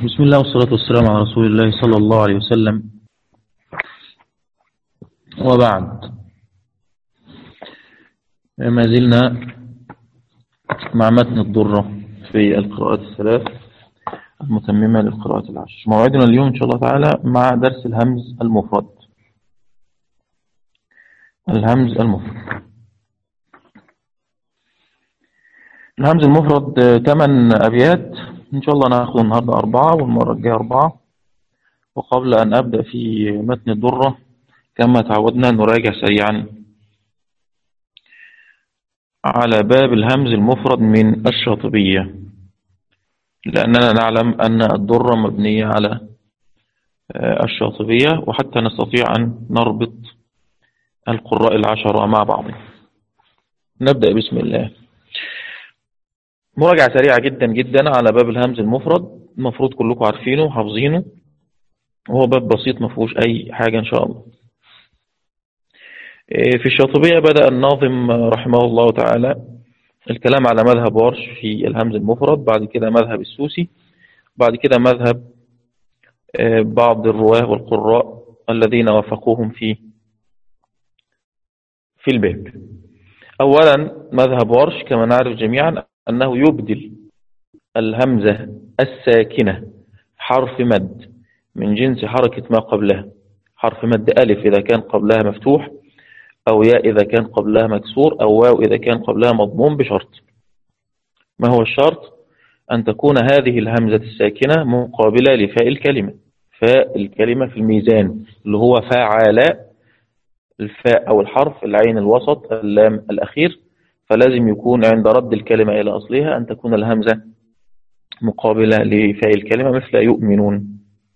بسم الله والصلاة والسلام على رسول الله صلى الله عليه وسلم وبعد ما زلنا مع متن الضرة في القراءات الثلاث المتممة للقراءات العشر موعدنا اليوم إن شاء الله تعالى مع درس الهمز المفرد الهمز المفرد الهمز المفرد ثمان أبيات إن شاء الله نأخذ النهاردة أربعة والمرة الجاية أربعة وقبل أن أبدأ في متن الضرة كما تعودنا نراجع سريعا على باب الهمز المفرد من الشاطبية لأننا نعلم أن الضرة مبنية على الشاطبية وحتى نستطيع أن نربط القراء العشرة مع بعض نبدأ بسم الله مراجعة سريعة جدا جدا على باب الهمز المفرد المفروض كلكم عارفينه وحافظينه وهو باب بسيط ما فيهوش أي حاجة إن شاء الله في الشاطبية بدأ الناظم رحمه الله تعالى الكلام على مذهب ورش في الهمز المفرد بعد كده مذهب السوسي بعد كده مذهب بعض الرواه والقراء الذين وافقوهم في في الباب أولا مذهب ورش كما نعرف جميعا أنه يبدل الهمزة الساكنة حرف مد من جنس حركة ما قبلها حرف مد ألف إذا كان قبلها مفتوح أو ياء إذا كان قبلها مكسور أو واو إذا كان قبلها مضموم بشرط ما هو الشرط أن تكون هذه الهمزة الساكنة مقابلة لفاء الكلمة فاء الكلمة في الميزان اللي هو فاعل الفاء أو الحرف العين الوسط اللام الأخير فلازم يكون عند رد الكلمة إلى أصلها أن تكون الهمزة مقابلة لفاء الكلمة مثل يؤمنون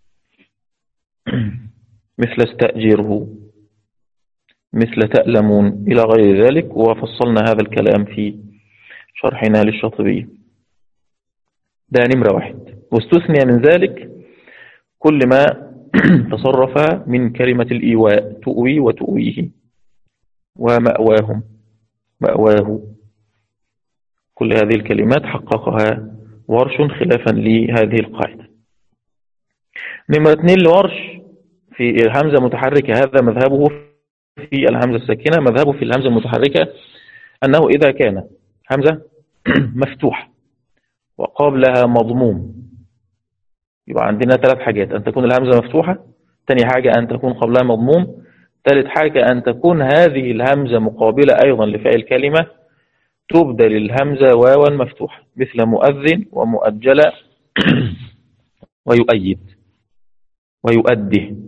مثل استأجره مثل تألمون إلى غير ذلك وفصلنا هذا الكلام في شرحنا للشاطبية ده نمرة واحد واستثني من ذلك كل ما تصرف من كلمة الإيواء تؤوي وتؤويه ومأواهم مأواه كل هذه الكلمات حققها ورش خلافا لهذه القاعدة نمرة اثنين لورش في الهمزة متحركة هذا مذهبه في الهمزة الساكنة مذهبه في الهمزة المتحركة أنه إذا كان همزة مفتوح وقابلها مضموم يبقى عندنا ثلاث حاجات أن تكون الهمزة مفتوحة ثاني حاجة أن تكون قبلها مضموم ثالث حاجة أن تكون هذه الهمزة مقابلة أيضا لفاء الكلمة تبدل الهمزة واوا مفتوحة مثل مؤذن ومؤجلة ويؤيد ويؤده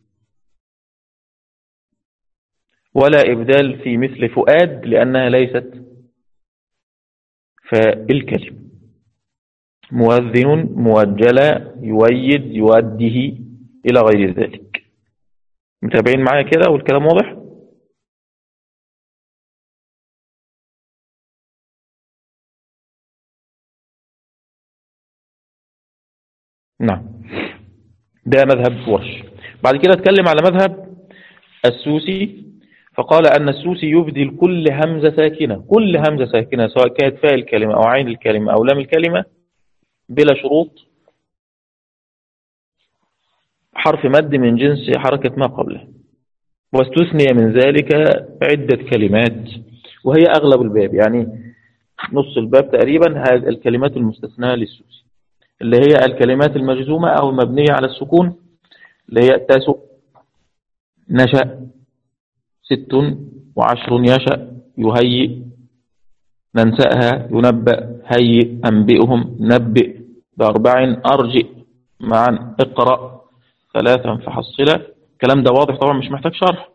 ولا إبدال في مثل فؤاد لأنها ليست فالكلمة مؤذن مؤجلة يؤيد يؤده إلى غير ذلك متابعين معايا كده والكلام واضح نعم ده مذهب ورش بعد كده اتكلم على مذهب السوسي فقال أن السوسي يبدل كل همزة ساكنة كل همزة ساكنة سواء كانت فاء الكلمة أو عين الكلمة أو لام الكلمة بلا شروط حرف مد من جنس حركة ما قبله واستثني من ذلك عدة كلمات وهي أغلب الباب يعني نص الباب تقريبا هذه الكلمات المستثناة للسوسي اللي هي الكلمات المجزومة أو المبنية على السكون اللي هي تاسع نشأ ست وعشر يشأ يهيئ ننسأها ينبأ هيئ أنبئهم نبئ بأربع أرجئ معا اقرأ ثلاثا فحصلة الكلام ده واضح طبعا مش محتاج شرح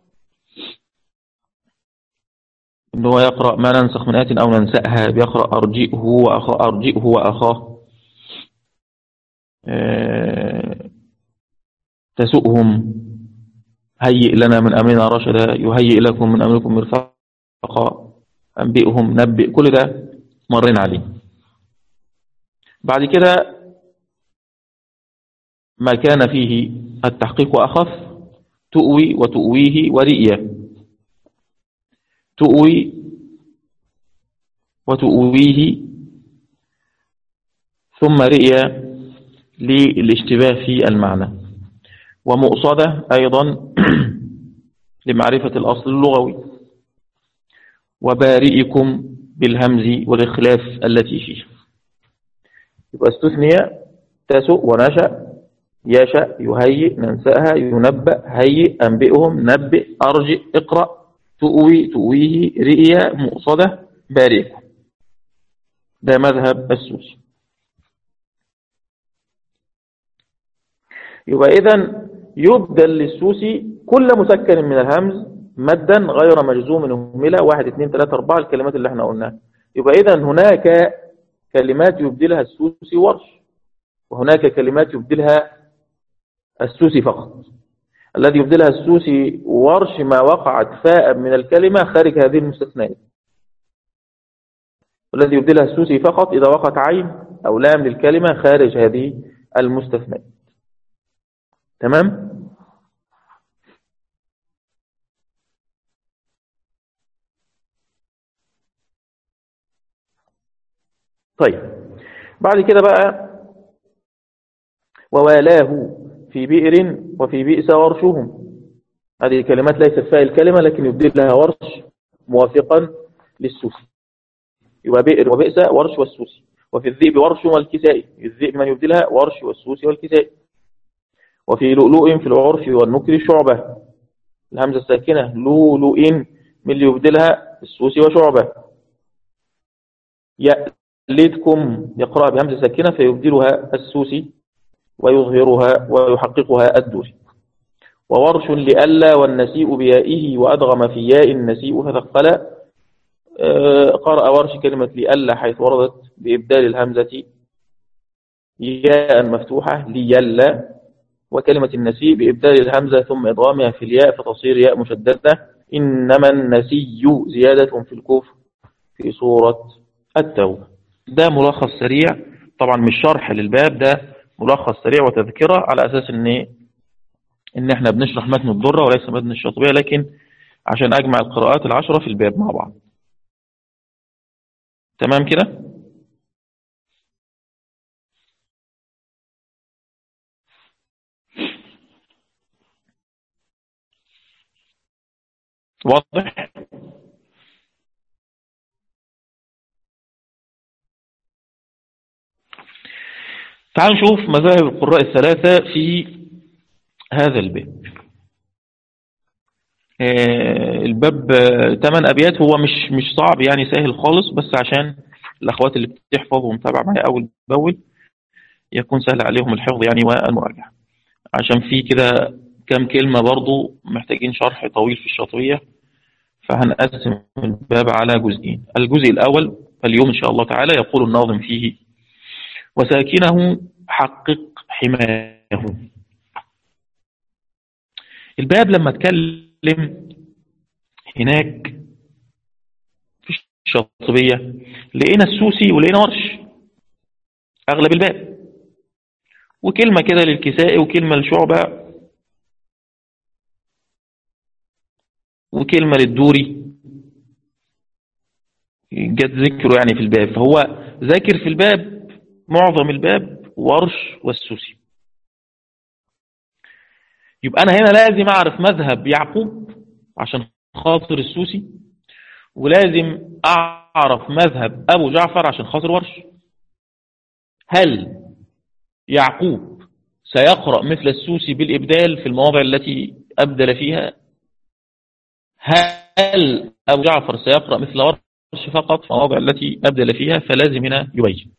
إن هو يقرأ ما ننسخ من آية أو ننسأها بيقرأ أرجئه وأخاه أرجئه وأخاه أه تسؤهم هيئ لنا من أمرنا رشدا يهيئ لكم من أمركم مرفقا أنبئهم نبئ كل ده مرين عليه بعد كده ما كان فيه التحقيق أخف تؤوي وتؤويه ورئية تؤوي وتؤويه ثم رئية للاشتباه في المعنى ومؤصدة أيضا لمعرفة الأصل اللغوي وبارئكم بالهمز والإخلاف التي فيه يبقى استثني تسؤ ونشأ يشأ يهيئ ننسأها ينبأ هيئ أنبئهم نبئ أرجئ اقرأ تؤوي تؤويه رئيا مؤصدة بارئكم ده مذهب السوسي يبقى إذن يبدل للسوسي كل مسكن من الهمز مدا غير مجزوم هملة واحد اثنين ثلاثة أربعة الكلمات اللي احنا قلناها يبقى إذن هناك كلمات يبدلها السوسي ورش وهناك كلمات يبدلها السوسي فقط الذي يبدلها السوسي ورش ما وقعت فاء من الكلمة خارج هذه المستثنات والذي يبدلها السوسي فقط إذا وقعت عين أو لام للكلمة خارج هذه المستثنات تمام طيب بعد كده بقى ووالاه في بئر وفي بئس ورشهم هذه كلمات ليست فيها الكلمة لكن يبدل لها ورش موافقا للسوسي يبقى بئر وبئس ورش والسوسي وفي الذئب ورش والكسائي الذئب من يبدلها ورش والسوسي والكسائي وفي لؤلؤ في العرف والنكر شعبة الهمزة الساكنة لؤلؤ من اللي يبدلها السوسي وشعبة يألدكم يقرأ بهمزة ساكنة فيبدلها السوسي ويظهرها ويحققها الدوري وورش لألا والنسيء بيائه وأدغم في ياء النسيء فثقل آه، قرأ ورش كلمة لألا حيث وردت بإبدال الهمزة ياء مفتوحة ليلا وكلمة النسيء بإبدال الهمزة ثم إضغامها في الياء فتصير ياء مشددة إنما النسي زيادة في الكفر في سورة التوبة ده ملخص سريع طبعا مش شرح للباب ده ملخص سريع وتذكرة على أساس ان ان احنا بنشرح متن الضرة وليس متن الشاطبية لكن عشان اجمع القراءات العشرة في الباب مع بعض تمام كده واضح تعالوا نشوف مذاهب القراء الثلاثة في هذا الباب آه، الباب ثمان أبيات هو مش مش صعب يعني سهل خالص بس عشان الأخوات اللي بتحفظ ومتابعة معي أول بأول يكون سهل عليهم الحفظ يعني والمراجعة عشان في كده كام كلمة برضو محتاجين شرح طويل في الشاطبية فهنقسم الباب على جزئين الجزء الأول اليوم إن شاء الله تعالى يقول الناظم فيه وساكنه حقق حمايه الباب لما اتكلم هناك في الشاطبية لقينا السوسي ولقينا ورش أغلب الباب وكلمة كده للكسائي وكلمة للشعبة وكلمة للدوري جت ذكره يعني في الباب فهو ذاكر في الباب معظم الباب ورش والسوسي يبقى أنا هنا لازم أعرف مذهب يعقوب عشان خاطر السوسي ولازم أعرف مذهب أبو جعفر عشان خاطر ورش هل يعقوب سيقرأ مثل السوسي بالإبدال في المواضع التي أبدل فيها هل أبو جعفر سيقرأ مثل ورش فقط في المواضع التي أبدل فيها فلازم هنا يبين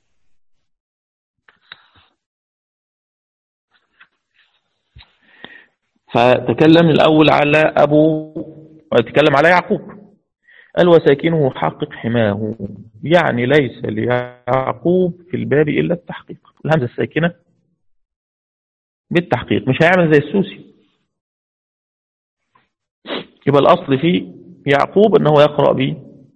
فتكلم الأول على أبو تكلم على يعقوب قال وساكنه حقق حماه يعني ليس ليعقوب في الباب إلا التحقيق الهمزة الساكنة بالتحقيق مش هيعمل زي السوسي يبقى الأصل في يعقوب أنه يقرأ به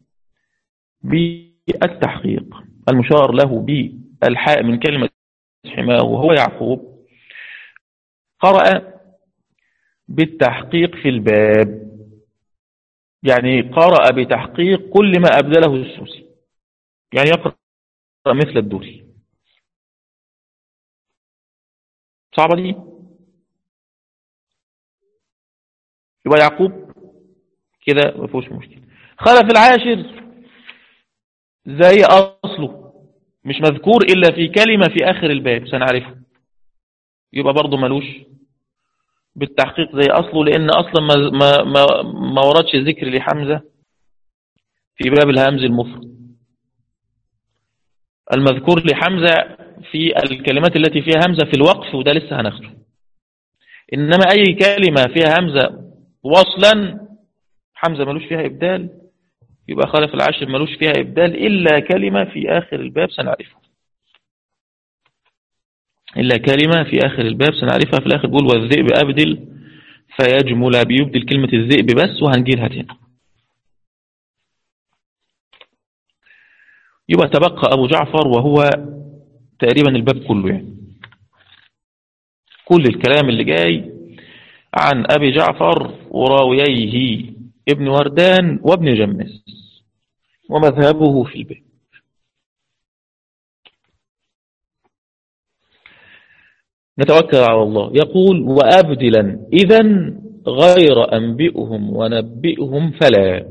بالتحقيق المشار له بالحاء من كلمة حماه وهو يعقوب قرأ بالتحقيق في الباب يعني قرأ بتحقيق كل ما أبدله السوسي يعني يقرأ مثل الدوري صعبة دي يبقى يعقوب كده ما فيهوش مشكلة خلف العاشر زي أصله مش مذكور إلا في كلمة في آخر الباب سنعرفه يبقى برضه ملوش بالتحقيق زي أصله لأن أصلا ما, ما, ما, ما وردش ذكر لحمزة في باب الهمز المفرد المذكور لحمزة في الكلمات التي فيها همزة في الوقف وده لسه هناخده إنما أي كلمة فيها همزة وصلا حمزة ملوش فيها إبدال يبقى خلف العشر ملوش فيها إبدال إلا كلمة في آخر الباب سنعرفها إلا كلمة في آخر الباب سنعرفها في الآخر بيقول والذئب أبدل فيجمل بيبدل كلمة الذئب بس وهنجيلها تاني يبقى تبقى أبو جعفر وهو تقريبا الباب كله يعني كل الكلام اللي جاي عن أبي جعفر وراوييه ابن وردان وابن جمس ومذهبه في الباب نتوكل على الله يقول وأبدلا إذا غير أنبئهم ونبئهم فلا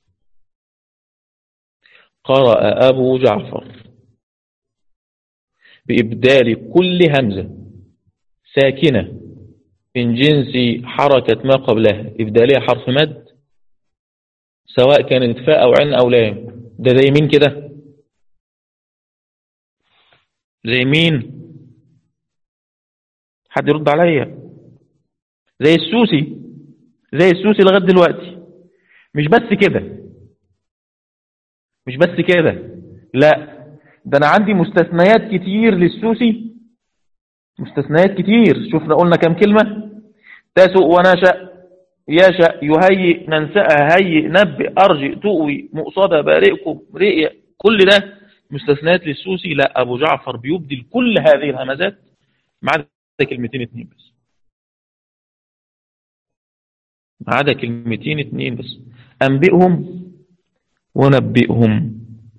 قرأ أبو جعفر بإبدال كل همزة ساكنة من جنس حركة ما قبلها إبدالها حرف مد سواء كانت فاء أو عين أو لام ده زي مين كده زي مين حد يرد عليا زي السوسي زي السوسي لغاية دلوقتي مش بس كده مش بس كده لا ده انا عندي مستثنيات كتير للسوسي مستثنيات كتير شوفنا قلنا كم كلمة تسوء ونشأ يشأ يهيئ ننسأ هيئ نبئ أرجئ تؤوي مقصدة بارئكم رئية كل ده مستثنيات للسوسي لا أبو جعفر بيبدل كل هذه الهمزات ما عدا كلمتين اتنين بس ما عدا كلمتين اتنين بس أنبئهم ونبئهم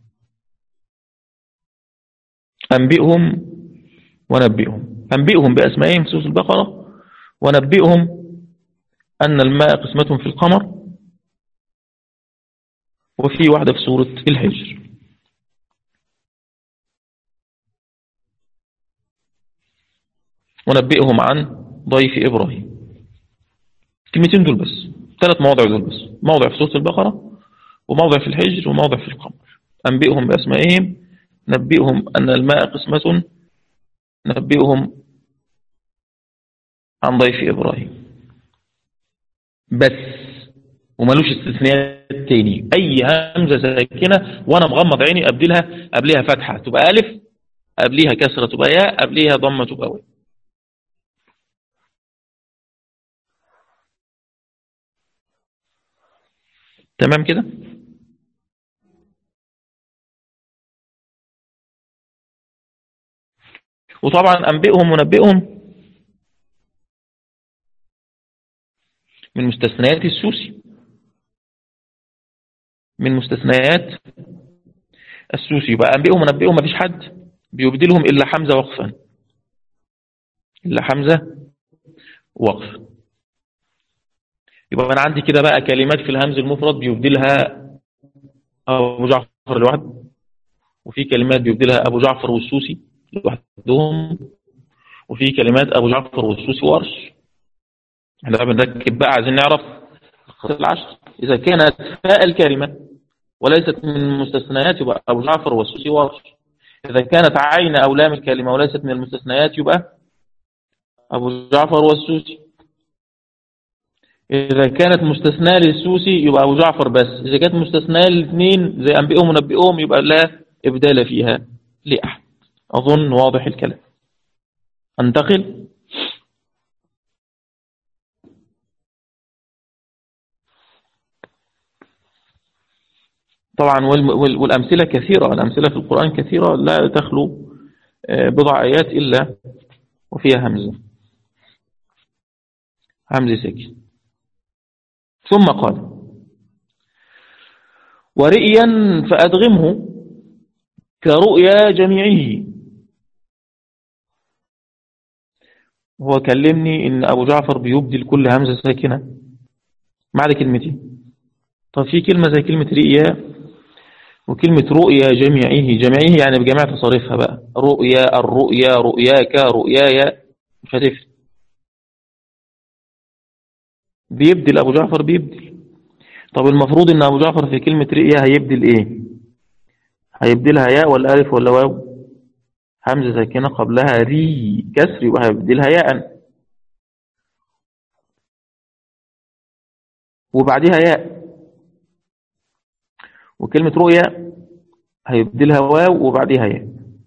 أنبئهم ونبئهم أنبئهم بأسمائهم في سورة البقرة ونبئهم أن الماء قسمة في القمر وفي واحدة في سورة الحجر ونبئهم عن ضيف إبراهيم كلمتين دول بس ثلاث مواضع دول بس موضع في سورة البقرة وموضع في الحجر وموضع في القمر أنبئهم بأسمائهم نبئهم أن الماء قسمة نبئهم عن ضيف إبراهيم بس وملوش استثناء تاني أي همزة ساكنة وأنا مغمض عيني أبدلها قبلها فتحة تبقى ألف قبلها كسرة تبقى ياء قبلها ضمة تبقى واو تمام كده وطبعا أنبئهم ونبئهم من مستثنيات السوسي من مستثنيات السوسي يبقى أنبئهم ونبئهم مفيش حد بيبدلهم إلا حمزة وقفا إلا حمزة وقفا يبقى أنا عندي كده بقى كلمات في الهمز المفرد بيبدلها أبو جعفر لوحده وفي كلمات بيبدلها أبو جعفر والسوسي لوحدهم وفي كلمات أبو جعفر والسوسي وارش احنا بنركب بقى عايزين نعرف العشر إذا كانت فاء الكلمة وليست من المستثنيات يبقى أبو جعفر والسوسي وارش إذا كانت عين أو لام الكلمة وليست من المستثنيات يبقى أبو جعفر والسوسي إذا كانت مستثناة للسوسي يبقى أبو جعفر بس إذا كانت مستثناة للاثنين زي أنبئهم ونبئهم يبقى لا إبدال فيها لأحد أظن واضح الكلام أنتقل طبعا والأمثلة كثيرة الأمثلة في القرآن كثيرة لا تخلو بضع آيات إلا وفيها همزة همزة ساكن ثم قال ورئيا فأدغمه كرؤيا جميعه هو كلمني ان ابو جعفر بيبدل كل همزة ساكنة معنى كلمتين طب في كلمة زي كلمة رئيا وكلمة رؤيا جميعه جميعه يعني بجميع تصاريفها بقى رؤيا الرؤيا رؤياك رؤياي مش هتفرق بيبدل أبو جعفر بيبدل طب المفروض ان أبو جعفر في كلمة رؤيا هيبدل ايه هيبدلها ياء ولا ألف ولا واو همزة ساكنة قبلها ري كسر يبقى هيبدلها ياء وبعدها ياء وكلمة رؤيا هيبدلها واو وبعدها ياء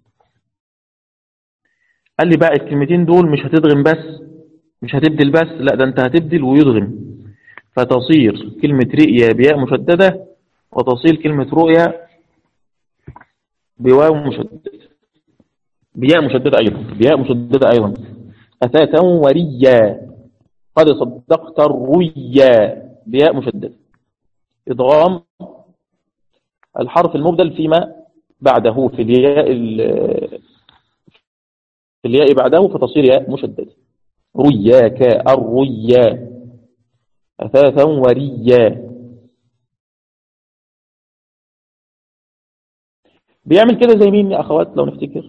قال لي بقى الكلمتين دول مش هتدغم بس مش هتبدل بس لا ده انت هتبدل ويدغم فتصير كلمة رئيا بياء مشددة وتصير كلمة رؤيا بواو مشددة بياء مشددة أيضا بياء مشددة أيضا أثاثا وريا قد صدقت الرؤيا بياء مشددة إضغام الحرف المبدل فيما بعده في الياء في الياء بعده فتصير ياء مشددة رياك الريا أثاثا وريا بيعمل كده زي مين يا أخوات لو نفتكر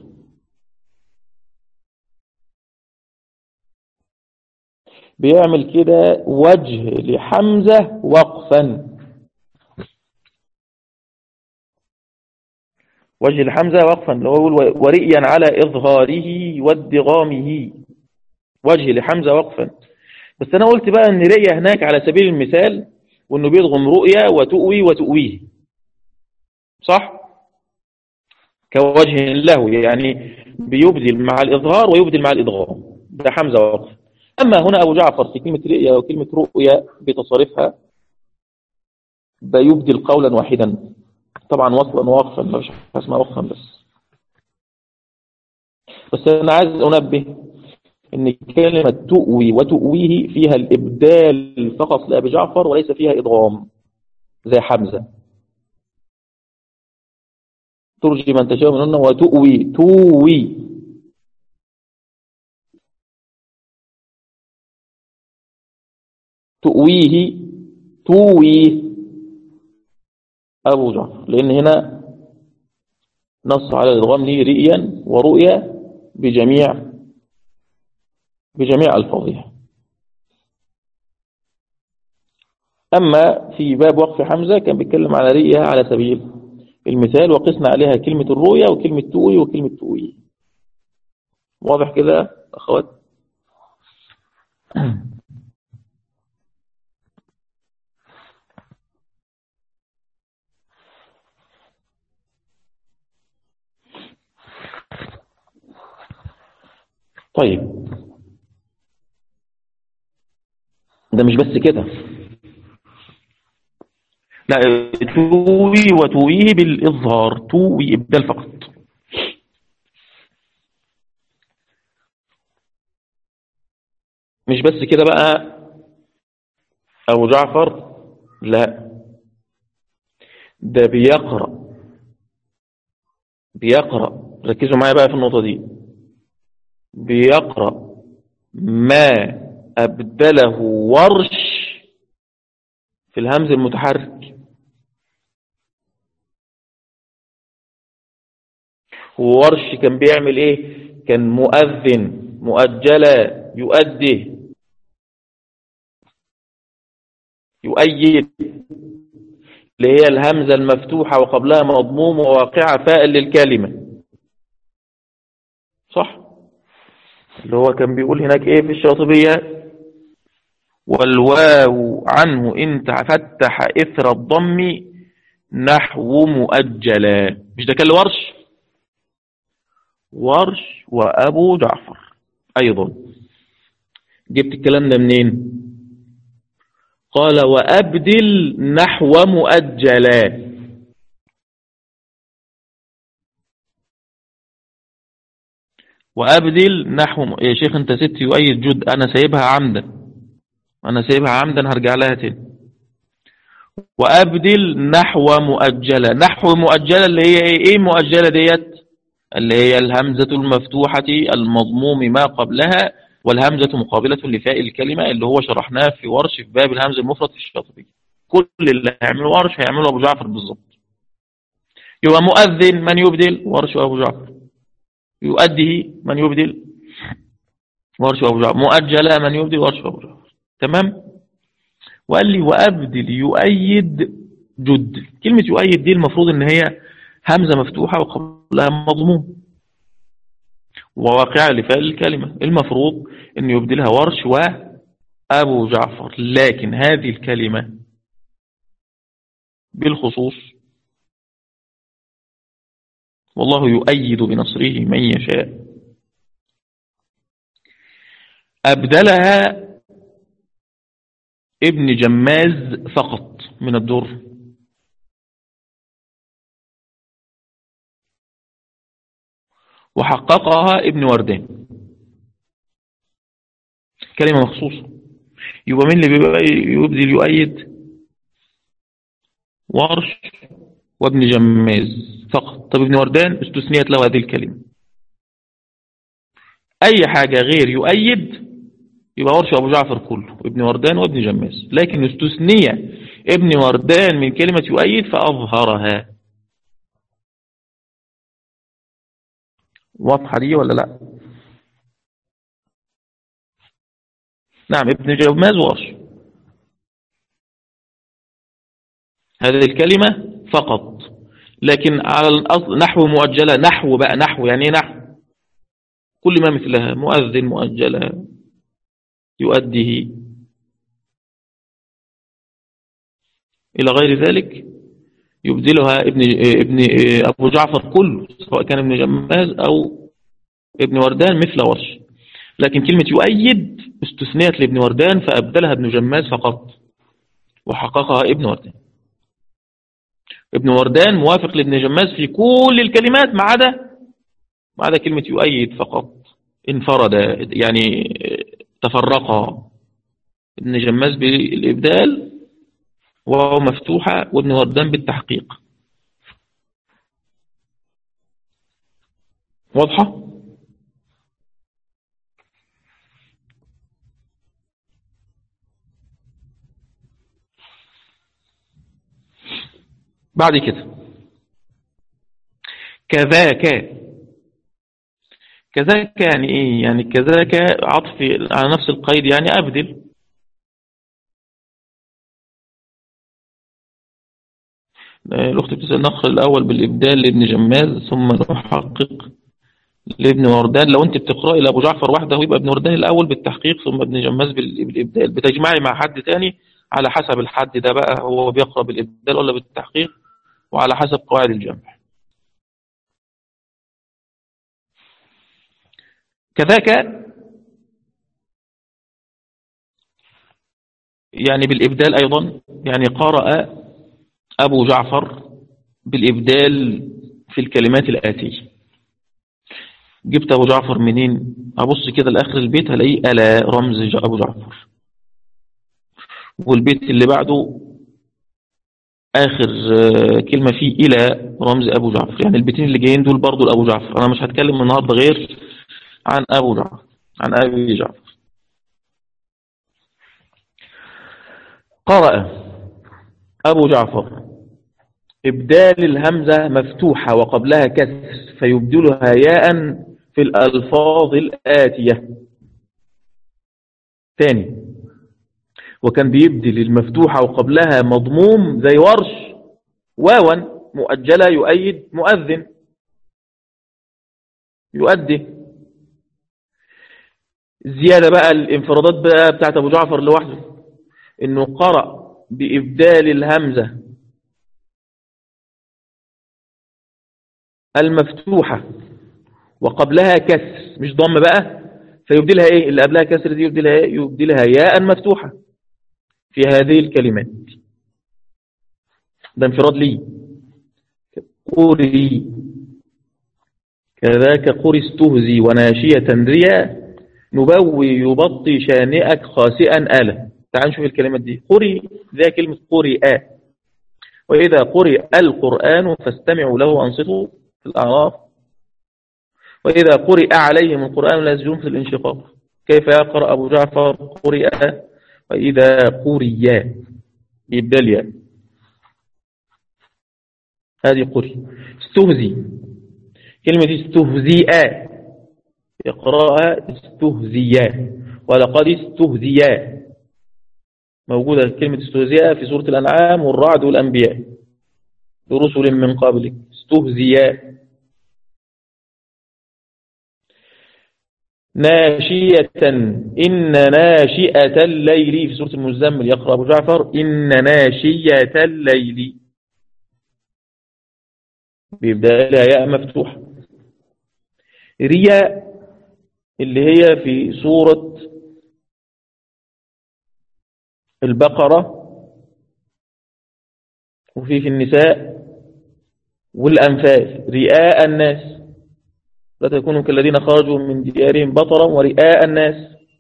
بيعمل كده وجه لحمزة وقفا وجه الحمزة وقفا اللي هو ورئيا على إظهاره وادغامه وجه لحمزة وقفا بس أنا قلت بقى أن رئية هناك على سبيل المثال وأنه بيضغم رؤيا وتؤوي وتؤويه صح؟ كوجه له يعني بيبدل مع الإظهار ويبدل مع الإضغام ده حمزة وقف أما هنا أبو جعفر في كلمة رئية وكلمة رؤيا بتصرفها بيبدل قولا واحدا طبعا وصلا ووقفا ما فيش اسمها وقفا بس بس أنا عايز أنبه ان كلمة تؤوي وتؤويه فيها الإبدال فقط لأبي جعفر وليس فيها إضغام زي حمزة ترجي من تشاء منهن وتؤوي توي تؤويه توي أبو جعفر لأن هنا نص على الإضغام لي رئيا ورؤيا بجميع بجميع ألفاظها أما في باب وقف حمزة كان بيتكلم على رئيها على سبيل المثال وقسنا عليها كلمة الرؤيا وكلمة تؤوي وكلمة تؤوي واضح كده أخوات طيب ده مش بس كده لا توي وتويه بالإظهار توي إبدال فقط مش بس كده بقى أبو جعفر لا ده بيقرأ بيقرأ ركزوا معايا بقى في النقطة دي بيقرأ ما أبدله ورش في الهمز المتحرك وورش كان بيعمل ايه كان مؤذن مؤجلة يؤدي يؤيد اللي هي الهمزة المفتوحة وقبلها مضموم وواقعة فائل للكلمة صح اللي هو كان بيقول هناك ايه في الشاطبية والواو عنه إن تفتح إثر الضم نحو مؤجلا مش ده كان ورش ورش وأبو جعفر أيضا جبت الكلام ده منين قال وأبدل نحو مؤجلا وأبدل نحو يا شيخ أنت ست يؤيد جد أنا سايبها عمدا أنا سايبها عمدا هرجع لها تاني وأبدل نحو مؤجلة نحو مؤجلة اللي هي إيه, إيه مؤجلة ديت اللي هي الهمزة المفتوحة المضموم ما قبلها والهمزة مقابلة لفاء الكلمة اللي هو شرحناه في ورش في باب الهمز المفرد في الشاطبي كل اللي هيعمله ورش هيعمله أبو جعفر بالظبط يبقى مؤذن من يبدل ورش أبو جعفر يؤديه من يبدل ورش أبو جعفر مؤجلة من يبدل ورش أبو جعفر تمام وقال لي وأبدل يؤيد جد كلمة يؤيد دي المفروض ان هي همزة مفتوحة وقبلها مضموم وواقعة لفعل الكلمة المفروض أن يبدلها ورش وأبو جعفر لكن هذه الكلمة بالخصوص والله يؤيد بنصره من يشاء أبدلها ابن جماز فقط من الدر وحققها ابن وردان كلمة مخصوصة يبقى مين اللي يبدل يؤيد ورش وابن جماز فقط طب ابن وردان استثنيت له هذه الكلمة أي حاجة غير يؤيد يبقى ورش أبو جعفر كله ابن وردان وابن جماز لكن استثنية ابن وردان من كلمة يؤيد فأظهرها واضحة دي ولا لا نعم ابن جماز ورش هذه الكلمة فقط لكن على الأصل نحو مؤجلة نحو بقى نحو يعني ايه نحو كل ما مثلها مؤذن مؤجلة يؤديه إلى غير ذلك يبدلها ابن ابن أبو جعفر كله سواء كان ابن جماز أو ابن وردان مثل ورش لكن كلمة يؤيد استثنيت لابن وردان فأبدلها ابن جماز فقط وحققها ابن وردان ابن وردان موافق لابن جماز في كل الكلمات ما عدا ما عدا كلمة يؤيد فقط انفرد يعني تفرقا ابن جماز بالإبدال وهو مفتوحة وابن وردان بالتحقيق واضحة؟ بعد كده كذاك كذاك يعني ايه يعني كذاك عطف على نفس القيد يعني ابدل الأخت بتسأل نقل الأول بالإبدال لابن جماز ثم نحقق لابن وردان لو أنت بتقرأي لأبو جعفر وحده يبقى ابن وردان الأول بالتحقيق ثم ابن جماز بالإبدال بتجمعي مع حد تاني على حسب الحد ده بقى هو بيقرأ بالإبدال ولا بالتحقيق وعلى حسب قواعد الجمع كذاك يعني بالإبدال أيضا يعني قرأ أبو جعفر بالإبدال في الكلمات الآتية جبت أبو جعفر منين أبص كده لآخر البيت هلاقيه ألا رمز أبو جعفر والبيت اللي بعده آخر كلمة فيه إلى رمز أبو جعفر يعني البيتين اللي جايين دول برضو لأبو جعفر أنا مش هتكلم النهاردة غير عن أبو جعفر عن أبي جعفر قرأ أبو جعفر إبدال الهمزة مفتوحة وقبلها كسر فيبدلها ياء في الألفاظ الآتية ثاني وكان بيبدل المفتوحة وقبلها مضموم زي ورش واوا مؤجلة يؤيد مؤذن يؤدي زيادة بقى الانفرادات بقى بتاعت أبو جعفر لوحده إنه قرأ بإبدال الهمزة المفتوحة وقبلها كسر مش ضم بقى فيبدلها ايه اللي قبلها كسر دي يبدلها ايه يبدلها ياء مفتوحة في هذه الكلمات ده انفراد لي قري كذاك قري استهزي وناشية ريا نبوي يبطي شانئك خاسئا آلا تعال نشوف الكلمات دي قري ذا كلمة قرئ وإذا قرئ القرآن فاستمعوا له وأنصتوا في الأعراف وإذا قرئ عليهم القرآن لا يسجون في الانشقاق كيف يقرأ أبو جعفر قرئ وإذا قرئ يبدأ الياء هذه قرئ استهزي كلمة استهزئ يقرأها استهزيا ولقد استهزيا موجودة كلمة استهزئ في سورة الأنعام والرعد والأنبياء برسل من قبلك استهزيا ناشية إن ناشئة الليل في سورة المزمل يقرأ أبو جعفر إن ناشية الليل بيبدأ لها ياء مفتوح رياء اللي هي في سورة البقرة وفي في النساء والأنفال رئاء الناس لا تكونوا كالذين خرجوا من ديارهم بطرا ورئاء الناس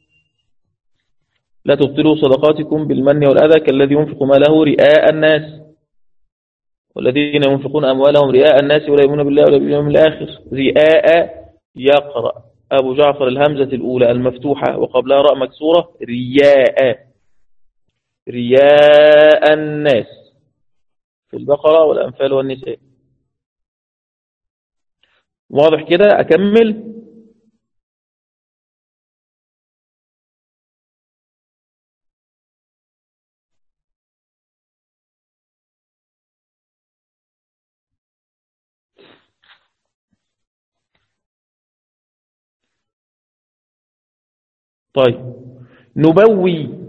لا تبطلوا صدقاتكم بالمن والأذى كالذي ينفق ماله رئاء الناس والذين ينفقون أموالهم رئاء الناس ولا يؤمنون بالله ولا باليوم الآخر رئاء يقرأ أبو جعفر الهمزة الأولى المفتوحة وقبلها راء مكسورة رياء رياء الناس في البقرة والأنفال والنساء واضح كده أكمل طيب نبوي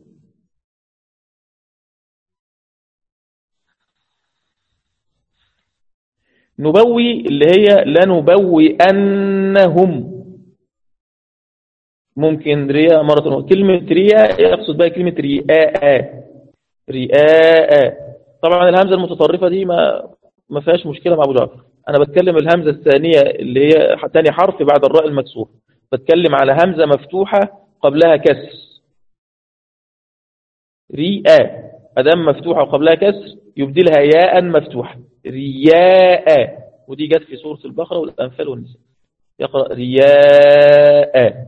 نبوي اللي هي لنبوئنهم ممكن رياء مرة كلمة رياء يقصد بها كلمة رياء رياء طبعا الهمزة المتطرفة دي ما ما فيهاش مشكلة مع أبو جعفر أنا بتكلم الهمزة الثانية اللي هي ثاني حرف بعد الراء المكسور بتكلم على همزة مفتوحة قبلها كسر رياء أدام مفتوحة وقبلها كسر يبدلها ياء مفتوحة رياء ودي جت في سورة البقرة والأنفال والنساء يقرأ رياء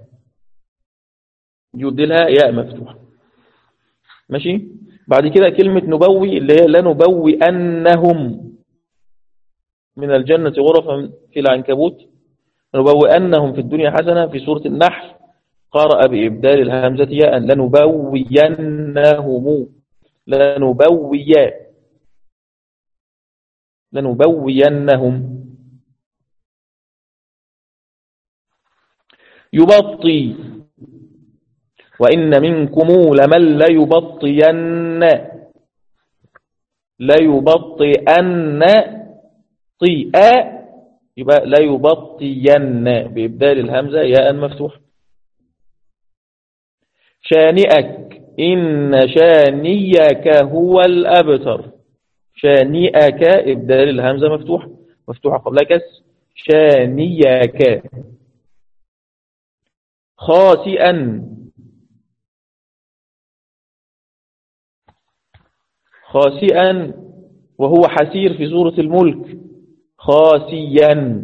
يبدلها ياء مفتوحة ماشي بعد كده كلمة نبوي اللي هي لنبوي أنهم من الجنة غرفا في العنكبوت نبوي أنهم في الدنيا حسنة في سورة النحل قرأ بإبدال الهمزة ياء لنبوينهم لنبوي لنبوينهم يبطي وإن منكم لمن ليبطين ليبطئن طيئ يبقى ليبطين بإبدال الهمزة ياء مفتوح شانئك إن شانيك هو الأبتر شانئك إبدال الهمزة مفتوح مفتوحة قبلها كس شانيك خاسئا خاسئا وهو حسير في سورة الملك خاسيا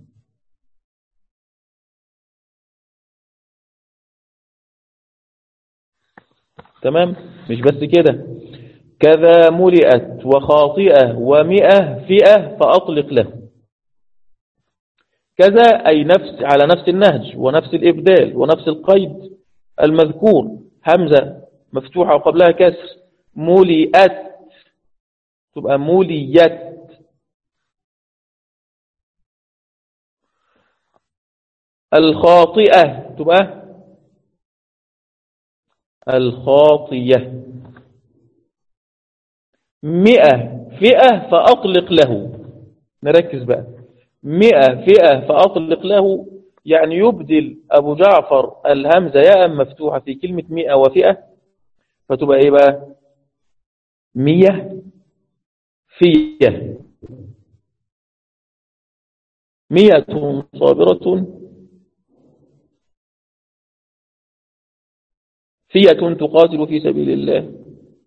تمام مش بس كده كذا ملئت وخاطئة ومئة فئة فأطلق له كذا أي نفس على نفس النهج ونفس الإبدال ونفس القيد المذكور همزة مفتوحة وقبلها كسر ملئت تبقى مليت الخاطئة تبقى الخاطية مئة فئة فأطلق له نركز بقى مئة فئة فأطلق له يعني يبدل أبو جعفر الهمزة ياء مفتوحة في كلمة مئة وفئة فتبقى إيه بقى مية فية مئة صابرة فية تقاتل في سبيل الله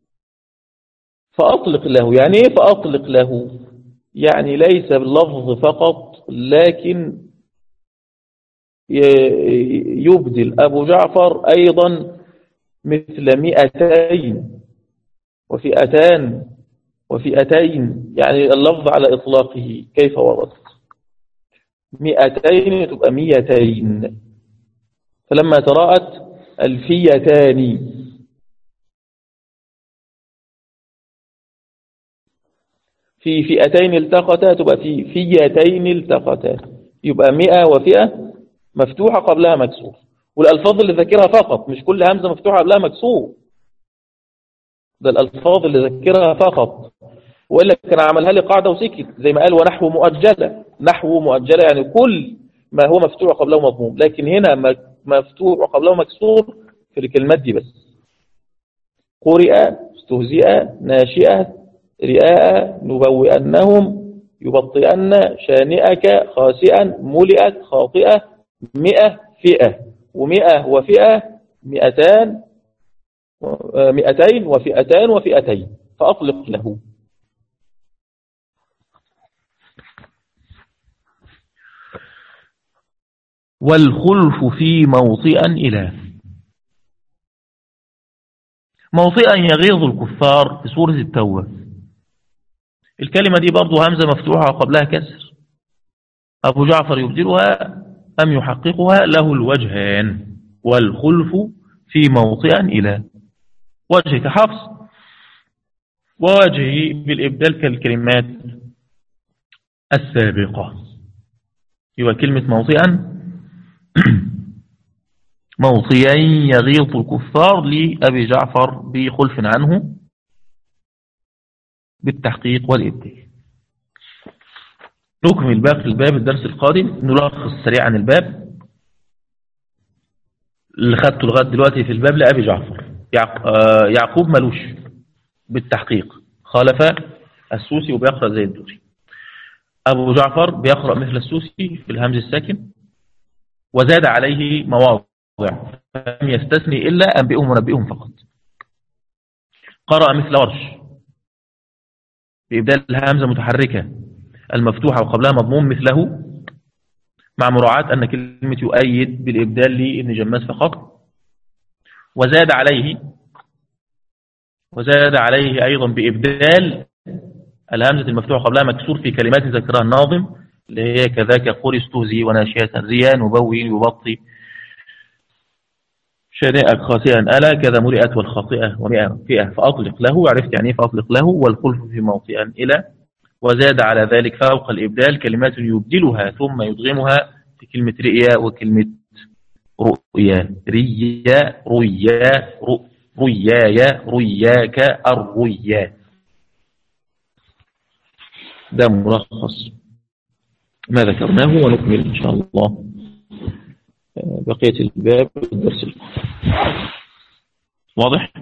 فأطلق له يعني إيه فأطلق له يعني ليس باللفظ فقط لكن يبدل أبو جعفر أيضا مثل مئتين وفئتان وفئتين يعني اللفظ على إطلاقه كيف ورد مئتين تبقى مئتين فلما تراءت الفيتان في فئتين التقتا تبقى في فيتين التقتا يبقى مئة وفئة مفتوحة قبلها مكسور والألفاظ اللي ذكرها فقط مش كل همزة مفتوحة قبلها مكسور ده الألفاظ اللي ذكرها فقط وإلا كان عملها لي قاعدة وسكت زي ما قال ونحو مؤجلة نحو مؤجلة يعني كل ما هو مفتوح قبله مضموم لكن هنا مفتوح وقبله مكسور في الكلمات دي بس قرئ استهزئ ناشئة رئاء نبوئنهم يبطئن شانئك خاسئا ملئت خاطئة مئة فئة ومئة وفئة مئتان مئتين وفئتان وفئتين فأطلق له والخلف في موطئا إلى موطئا يغيظ الكفار في سورة التوبة الكلمة دي برضو همزة مفتوحة قبلها كسر أبو جعفر يبدلها أم يحققها له الوجهان والخلف في موطئا إلى وجه كحفص ووجهه بالإبدال كالكلمات السابقة يبقى كلمة موطئا موطيا يغيط الكفار لأبي جعفر بخلف عنه بالتحقيق والإبدال نكمل الباب في الباب الدرس القادم نلخص سريعا الباب اللي خدته لغاية دلوقتي في الباب لأبي جعفر آه، يعقوب ملوش بالتحقيق خالف السوسي وبيقرأ زي الدوري أبو جعفر بيقرأ مثل السوسي في الهمز الساكن وزاد عليه مواضع فلم يستثني إلا أنبئهم ونبئهم فقط قرأ مثل ورش بإبدال الهمزة متحركة المفتوحة وقبلها مضموم مثله مع مراعاة أن كلمة يؤيد بالإبدال لابن جماس فقط وزاد عليه وزاد عليه أيضا بإبدال الهمزة المفتوحة قبلها مكسور في كلمات ذكرها الناظم اللي هي كذاك قول استهزي وناشية ريا نبوي يبطي شانئك خاسئا ألا كذا مرئت والخاطئة ومئة فئة فأطلق له عرفت يعني فأطلق له والخلف في موطئا إلى وزاد على ذلك فوق الإبدال كلمات يبدلها ثم يدغمها في كلمة رئيا وكلمة رؤيا ريا رؤيا رؤيايا رؤياك الرؤيا ده ملخص ما ذكرناه ونكمل إن شاء الله آه، بقية الباب الدرس واضح؟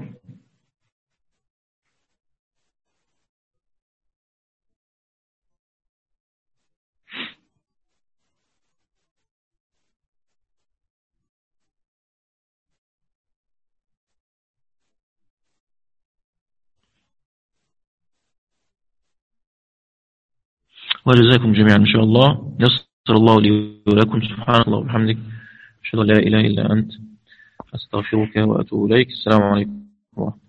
وجزاكم جميعا إن شاء الله يسر الله لي ولكم سبحان الله وبحمدك أشهد أن لا إله إلا أنت أستغفرك وأتوب إليك السلام عليكم ورحمة